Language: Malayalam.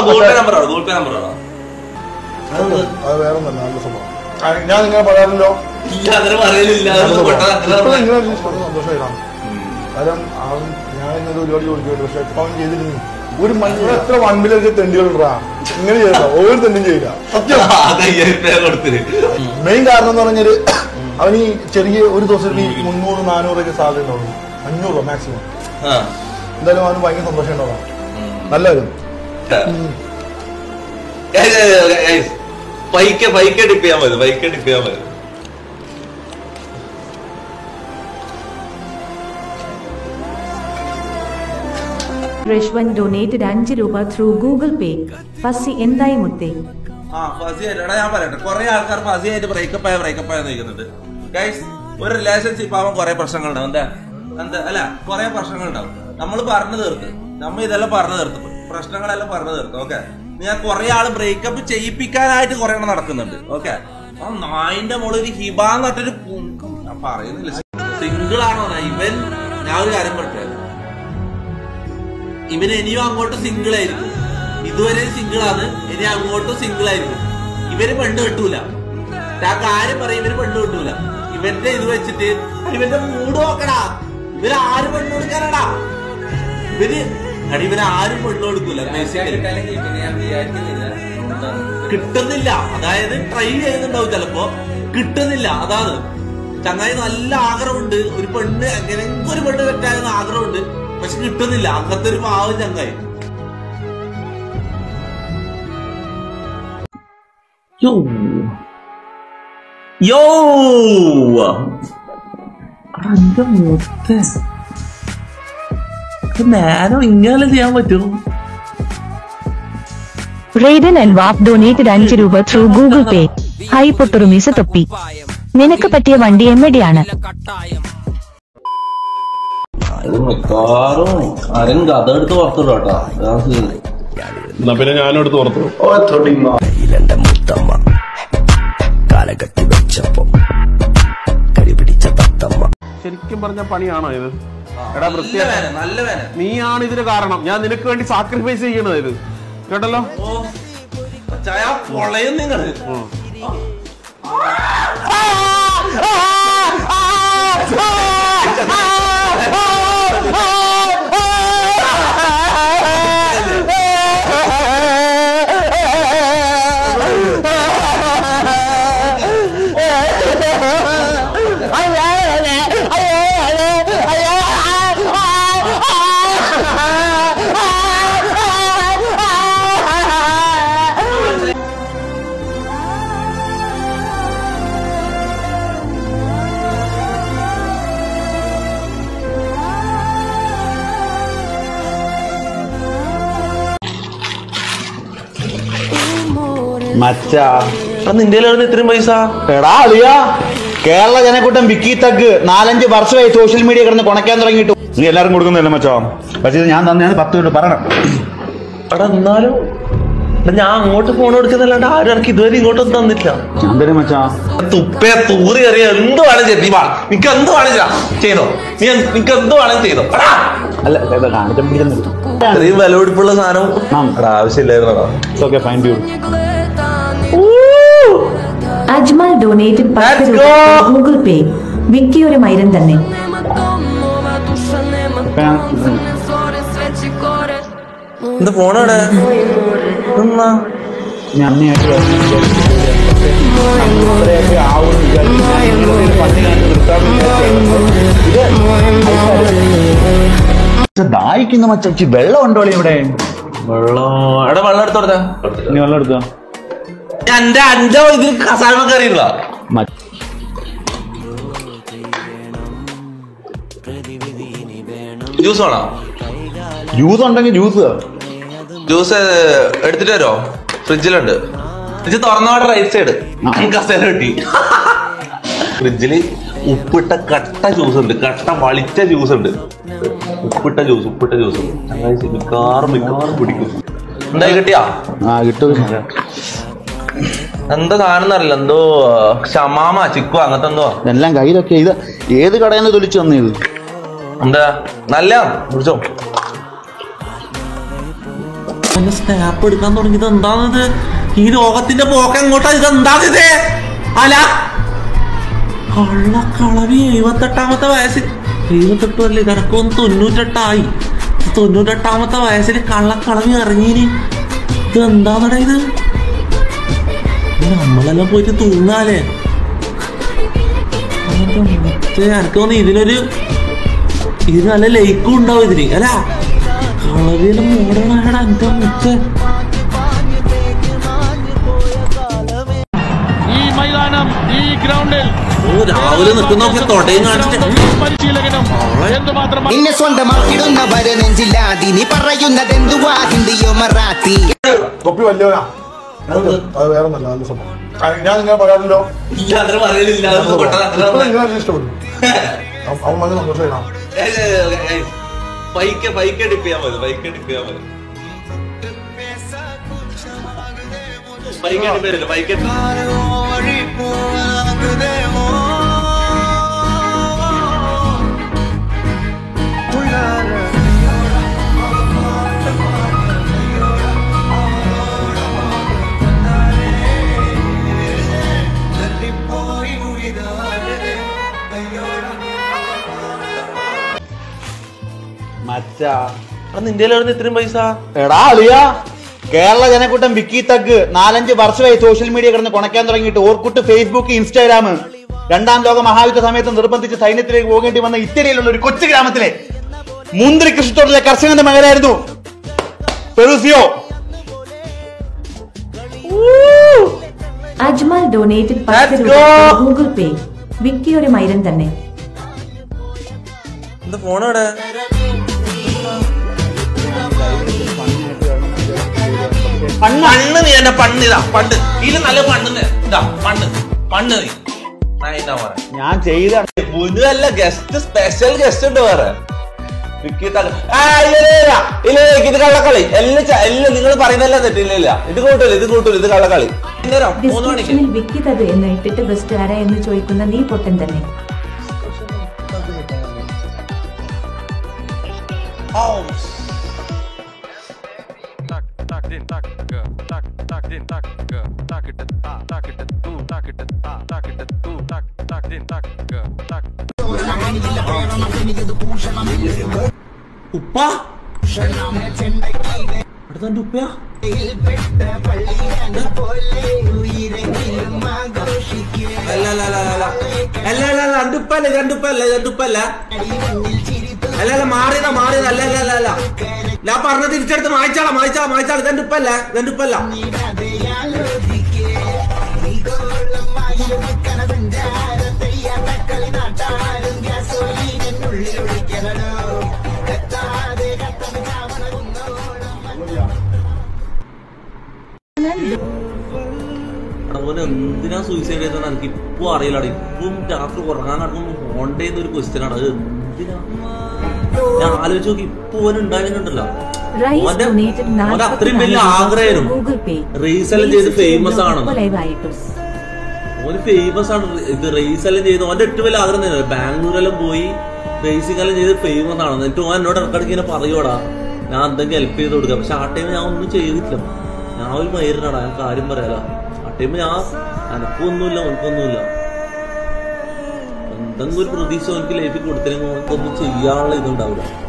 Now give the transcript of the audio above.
Google Pay number Google Pay number അത് വേറെ ഒന്നല്ല നല്ല സംഭവം ആ, ഞാൻ നിങ്ങളെ പറയാറില്ലോ ഇല്ല അങ്ങനെ പറയലില്ല അത് പെട്ടെന്ന് അങ്ങനെ ഇപ്പൊ പറഞ്ഞു. നിങ്ങളെ സന്തോഷമായിട്ടാണ് കാരണം അവൻ ഞാൻ ഇന്നലെ ഒരുപാട് ചോദിക്കുന്നുണ്ട് പക്ഷെ ഇപ്പൊ അവൻ ചെയ്തിരുന്നു ഒരു മഞ്ഞ എത്ര വൺബിലൊക്കെ തെണ്ടികളുണ്ടാ ഇങ്ങനെ ചെയ്യണ്ട ഒരു തെണ്ടും ചെയ്യില്ല സത്യം അത് അയ്യായിരം രൂപ കൊടുത്തിട്ട് മെയിൻ കാരണം എന്ന് പറഞ്ഞാല് അവന് ഈ ചെറിയ ഒരു ദിവസം ഈ മുന്നൂറ് നാനൂറൊക്കെ സാലറി ഉണ്ടാവും അഞ്ഞൂറ് രൂപ മാക്സിമം ആ. എന്തായാലും അവന് ഭയങ്കര സന്തോഷം ഉണ്ടാവും നല്ല കാര്യം Guys, guys, guys, പൈക്ക് പൈക്ക് ഡിപ്പ് ചെയ്യാൻ മതി പൈക്ക് ഡിപ്പ് ചെയ്യാൻ മതി രശ്വൻ ഡൊനേറ്റഡ് അഞ്ച് രൂപ ത്രൂ ഗൂഗിൾ പേ ഫസി എന്തായി മുത്തേ ആ ഫസി എടാ ഞാൻ പറയട്ടെ കുറെ ആൾക്കാർ ഫസി ആയിട്ട് ബ്രേക്കപ്പ് ആയ ബ്രേക്കപ്പ് ആയ നിൽക്കുന്നുണ്ട് ഗൈസ് ഒരു റിലേഷൻഷിപ്പ് ആവാൻ കുറെ പ്രശ്നങ്ങളുണ്ടാവും എന്താ എന്താ അല്ല കുറെ പ്രശ്നങ്ങളുണ്ടാവും നമ്മൾ പറഞ്ഞു തീർത്ത് നമ്മ ഇതെല്ലാം പറഞ്ഞു തീർത്ത് പ്രശ്നങ്ങളെല്ലാം പറഞ്ഞു തീർത്ത് ഓക്കെ ഞാൻ കുറെ ആള് ബ്രേക്കപ്പ് ചെയ്യിപ്പിക്കാനായിട്ട് കുറെ എണ്ണം നടക്കുന്നുണ്ട് ഓക്കെ ആ നായിന്റെ മോള് ഒരു ഹിബ എന്നിട്ടൊരു പു- ഞാൻ പറയുന്നില്ല സിംഗിൾ ആണോ ഞാൻ? ഇവൻ ഞാൻ ഒരു കാര്യം പറഞ്ഞത് ഇവന് ഇനിയും അങ്ങോട്ട് സിംഗിൾ ആയിരിക്കും ഇതുവരെ സിംഗിൾ ആണ് ഇനി അങ്ങോട്ടും സിംഗിൾ ആയിരിക്കും ഇവര് പെണ്ണ് കിട്ടൂല ഞാൻ കാര്യം പറയും ഇവര് പെണ്ണ് കിട്ടൂല ഇവന്റെ ഇത് വെച്ചിട്ട് ഇവന്റെ മൂഡ് നോക്കടാ ഇവര് ആരും പെണ്ണ് കൊടുക്കാനടാ ഇവര് അടി ഇവര് ആരും പെണ്ണ് കൊടുക്കൂല basically. കിട്ടുന്നില്ല അതായത് ട്രൈ ചെയ്യുന്നുണ്ടാവും ചിലപ്പോ കിട്ടുന്നില്ല അതാണ് ചങ്ങായി നല്ല ആഗ്രഹമുണ്ട് ഒരു പെണ്ണ് എങ്ങനെയെങ്കിലും ഒരു പെണ്ണ് തെറ്റാകുന്ന ആഗ്രഹമുണ്ട് പക്ഷെ കിട്ടുന്നില്ല അങ്ങനത്തെ ഒരു പാവം ചങ്ങായി യോ യോ എന്റെ മുത്ത നേരം ഇങ്ങനെ ചെയ്യാൻ പറ്റുമോ റേഡൻ ആൻഡ് വാഫ് ഡൊനേറ്റഡ് അഞ്ച് രൂപ ത്രൂ ഗൂഗിൾ പേ ഹൈ പൊട്ടുറുമീസ തൊപ്പി നിനക്ക് പറ്റിയ വണ്ടി എമ്മടിയാണ് ഇത് മിക്കവാറും ആരും കഥ എടുത്ത് പുറത്തിടും കേട്ടോ അതാണ് scene. എന്നാ പിന്നെ ഞാനും എടുത്ത് പുറത്തു കയ്യിലെന്റെ മുത്തമ്മ കാലകത്തി വെച്ചപ്പോ കരിപിടിച്ച തത്തമ്മ ശരിക്കും പറഞ്ഞ പണിയാണോ ഇത് എടാ നല്ല വൃത്തിയാ വേന നല്ല വേന നീയാണ് ഇതിന് കാരണം ഞാൻ നിനക്ക് വേണ്ടി സാക്രിഫൈസ് ചെയ്യണത് ഇത് കേട്ടല്ലോ ഓ ചായ പൊളയും നിങ്ങള് മച്ചാ നിന്റെ ഇത്രയും പൈസ എടാ അളിയാ കേരള ജനക്കൂട്ടം വിക്കി തഗ് നാലഞ്ച് വർഷമായി സോഷ്യൽ മീഡിയ കിടന്ന് കുണയ്ക്കാൻ തുടങ്ങിയിട്ടു നീ എല്ലാവരും കൊടുക്കുന്നില്ല മച്ചോ പക്ഷേ ഇത് ഞാൻ തന്നെയാണ് പത്ത് മിനിറ്റ് പറയണം എടാ എന്നാലും എടാ, ഞാൻ അങ്ങോട്ട് ഫോൺ കൊടുക്കുന്നില്ലാണ്ട് ആരും എനിക്ക് ഇതുവരെ ഇങ്ങോട്ടൊന്നും തന്നിട്ടില്ല ഞാൻ തരും മച്ചാ തുപ്പേ തൂറി അറിയാ എന്ത് വേണം ചെയ്ത് നീ വാ നിനക്ക് എന്ത് വേണം ചെയ്യാം ചെയ്തോ നീ എന്ത്- നിനക്ക് എന്ത് വേണം ചെയ്തോ എടാ, അല്ല കാണിച്ചാൽ പിടിക്കുന്നു ഇത്രയും വിലപിടിപ്പുള്ള സാധനം ആ. എടാ, ആവശ്യമില്ലായിരുന്നടാ ഓക്കെ ഫൈൻ ഡ്യൂ അജ്മൽ ഡൊനേറ്റഡ് പത്ത് Let's രൂപ go. ഗൂഗിൾ പേ വിക്കി ഒരു മൈരൻ തന്നെ എന്ത് ഫോണാടെ എന്നാ ഞാൻ അന്നയായിട്ട് അത്രയൊക്കെ ആവും വിചാരിച്ചു. ഞാൻ ഇങ്ങനെ ഒരു പണി കണ്ട് നിർത്താൻ വിചാരിച്ചു. ദാഹിക്കുന്ന മച്ചി വെള്ളം ഉണ്ടോ ഇവിടെ വെള്ളം എടാ വെള്ളം എടുത്ത് കൊടുത്തേ നീ വെള്ളം എടുത്തോ എന്റെ അഞ്ചോ ഇതിൽ കസാരമ കയറിയില്ല മ- ജ്യൂസ് വേണോ ജ്യൂസ് ഉണ്ടെങ്കിൽ ജ്യൂസ് ജ്യൂസ് എടുത്തിട്ട് വരോ ഫ്രിഡ്ജിലുണ്ട് ഫ്രിഡ്ജ് തുറന്നോടെ റൈറ്റ് സൈഡ് കസേര കിട്ടി ഫ്രിഡ്ജില് ഉപ്പിട്ട കട്ട ജ്യൂസ് ഉണ്ട് കട്ട വളിച്ച ജ്യൂസ് ഉണ്ട് ഉപ്പിട്ട ജ്യൂസ് ഉപ്പിട്ട ജ്യൂസ് ചങ്ങാഴ്ച മിക്കവാറും മിക്കവാറും കുടിക്കും എന്തായി കിട്ടിയാ ആ കിട്ടും എന്താ സാധനം എന്നറിയില്ല എന്തോ ഷമാമ ചിക്കു അങ്ങനത്തെ എന്തോ ഇതെല്ലാം കയ്യിലൊക്കെ ഇത് ഏത് കടയിൽ നിന്ന് തൊലിച്ചു തന്നു ഇത് എന്താ നല്ല കുടിച്ചോ എന്നെ സ്നാപ്പ് എടുക്കാൻ തുടങ്ങിയത് എന്താണിത് ഈ ലോകത്തിന്റെ പോക്ക് എങ്ങോട്ടാ ഇത് എന്താണിത് അല കള്ളക്കളവി എഴുപത്തെട്ടാമത്തെ വയസ്സിൽ എഴുപത്തെട്ടും അല്ലേ ഇതടക്കം തൊണ്ണൂറ്റെട്ടായി തൊണ്ണൂറ്റെട്ടാമത്തെ വയസ്സിൽ കള്ളക്കളവി ഇറങ്ങീനി ഇത് എന്താന്നടാ ഇത് ഇത് നമ്മളെല്ലാം പോയിട്ട് തൂങ്ങാലേ എനിക്ക് തോന്നി ഇതിനൊരു ഇത് നല്ല ലൈക്കും ഉണ്ടാവും ഇതിന് അല്ല കളവിയുടെ മോഡേണായടാ എന്റെ മുച്ച ഈ മൈതാനം ഈ ഗ്രൗണ്ടിൽ ഓ രാവിലെ നിൽക്കുന്നൊക്കെ തൊടയും കാണിച്ചിട്ട് പരിശീലകനും എന്തുമാത്രം നിന്നെ സ്വന്തമാക്കിടുന്നവര് നെഞ്ചില്ലാതി നീ പറയുന്നതെന്തുവാ ഹിന്ദിയോ മറാത്തി തൊപ്പി വലിയവനാ അത് അത് വേറെ നല്ല നല്ല സംഭവം ആ, ഞാൻ ഇങ്ങനെ പറയാറില്ലോ ഇല്ല അത്ര പറയലില്ല അതൊന്നും പെട്ടെന്ന് അത്ര ഇപ്പഴും പറഞ്ഞാ. ഇങ്ങനെ ഇഷ്ടപ്പെടും അവൻ അവൻ ഭയങ്കര സന്തോഷമായിട്ടാണ് ഏയ് ഏയ് ഏയ് ഏയ്. ബൈക്ക് ബൈക്ക് ഡിപ്പ് ചെയ്യാൻ മതി ബൈക്ക് ഡിപ്പ് ചെയ്യാൻ മതി ബൈക്ക് ഡിപ്പ് ചെയ്തില്ല ബൈക്ക് മച്ചാ നിന്റെ ഇത്രയും പൈസ എടാ അളിയ കേരള ജനക്കൂട്ടം വിക്കി തഗ് നാലഞ്ച് വർഷമായി സോഷ്യൽ മീഡിയ കിടന്ന് കൊണക്കാൻ തുടങ്ങിയിട്ട് ഓർക്കുട്ട് ഫേസ്ബുക്ക് ഇൻസ്റ്റാഗ്രാം രണ്ടാം ലോക മഹായുദ്ധ സമയത്ത് നിർബന്ധിച്ച് സൈന്യത്തിലേക്ക് പോകേണ്ടി വന്ന ഇറ്റലിയിലുള്ള ഒരു കൊച്ചു ഗ്രാമത്തിലെ മുന്തിരി കൃഷിത്തോട്ടിലെ കർഷകന്റെ മകനായിരുന്നു പെറുസിയോ അജ്മൽ ഡൊനേറ്റഡ് Let's പത്ത് രൂപ go. ഗൂഗിൾ പേ വിക്കിയുടെ മൈരൻ തന്നെ എന്താ ഫോണോടെ പണ്ണ് നീ എന്റെ പണ്ണിതാ പണ്ട് ഇത് നല്ല പണ്ണ് ഇതാ പണ്ണ് പണ്ണ് നീ ഞാൻ ഇതാ പറയാം ഞാൻ ചെയ്ത മുന്നല്ല ഗസ്റ്റ് സ്പെഷ്യൽ ഗസ്റ്റ് ഉണ്ട് വേറെ വിക്കി തക- ആ, ഇല്ല, ഇല്ല, ഇല്ല. ഇല്ല, ഇല്ല, ഇത് കള്ളക്കളി എല്ലാം ച- എല്ലാം നിങ്ങൾ പറയുന്നതെല്ലാം തെറ്റില്ല ഇല്ല ഇത് കൂട്ടില്ല ഇത് കൂട്ടില്ല ഇത് കള്ളക്കളി ഇന്നേരം മൂന്ന് മണിക്ക് ഡിസ്ക്രിപ്ഷനിൽ വിക്കി തത് എന്ന് ഇട്ടിട്ട് ബെസ്റ്റ് ആരാ എന്ന് ചോദിക്കുന്ന നീ പൊട്ടൻ തന്നെ tak tak din tak ge tak tak din tak ge tak it ta tak it tu tak it ta tak it tu tak tak din tak ge tak ഉപ്പ അടുത്ത എന്റെ ഉപ്പയാ അല്ല അല്ല അല്ല അല്ല അല്ല അല്ല അല്ല എന്റെ ഉപ്പല്ല ഇത് എന്റെ ഉപ്പല്ല ഇത് എന്റെ ഉപ്പല്ല അല്ല അല്ല മാറിയതാ മാറിയതാ അല്ല അല്ല അല്ല അല്ല ഞാൻ പറഞ്ഞ തിരിച്ചെടുത്ത് മായിച്ചാളാ മായിച്ചാളാ മായിച്ചാളാ ഇതെന്റെ ഉപ്പല്ല ഇതെന്റെ ഉപ്പല്ല അതുപോലെ എന്തിനാ സൂയിസൈഡ് ചെയ്തത് എനിക്ക് ഇപ്പൊ അറിയില്ല ഇപ്പം രാത്രി ഉറങ്ങാൻ കിടക്കുമ്പോ ഹോണ്ടേന്ന് ഒരു ക്വസ്റ്റ്യൻ ആണ് അത് എന്തിനാ ഞാൻ ആലോചിച്ച് നോക്കി ഇപ്പൊ ഓൻ ഉണ്ടായിരുന്നുണ്ടല്ലോ റൈസ് ഓന്റെ ഡൊനേറ്റഡ് ഓന്റെ അത്രയും വലിയ ആഗ്രഹമായിരുന്നു ഗൂഗിൾ പേ റീസെല്ലാം ചെയ്ത് ഫേമസ് ആണെന്ന് ലൈവായിട്ടും ഓന് ഫേമസ് ആണ് ഇത് റേസ് എല്ലാം ചെയ്ത് ഓന്റെ ഏറ്റവും വലിയ ആഗ്രഹം തന്നെ ബാംഗ്ലൂരെല്ലാം പോയി റേസിംഗ് എല്ലാം ചെയ്ത് ഫേമസ് ആണ് എന്നിട്ട് ഓൻ എന്നോട് ഇടക്കിടക്ക് ഇങ്ങനെ പറയോടാ ഞാൻ എന്തെങ്കിലും ഹെൽപ്പ് ചെയ്ത് കൊടുക്കാം പക്ഷെ ആ ടൈം ഞാൻ ഒന്നും ചെയ്തിട്ടില്ല ഞാൻ ഒരു മയിരുന്നാടാ ഞാൻ കാര്യം പറയാല ആ ടൈം ഞാൻ എനക്കൊന്നുമില്ല ഓനക്കൊന്നുമില്ല എന്തെങ്കിലും ഒരു പ്രതീക്ഷ എനിക്ക് ലൈഫിൽ കൊടുത്തില്ലെങ്കിൽ ഓനക്കൊന്നും ചെയ്യാനുള്ള ഇതുണ്ടാവില്ല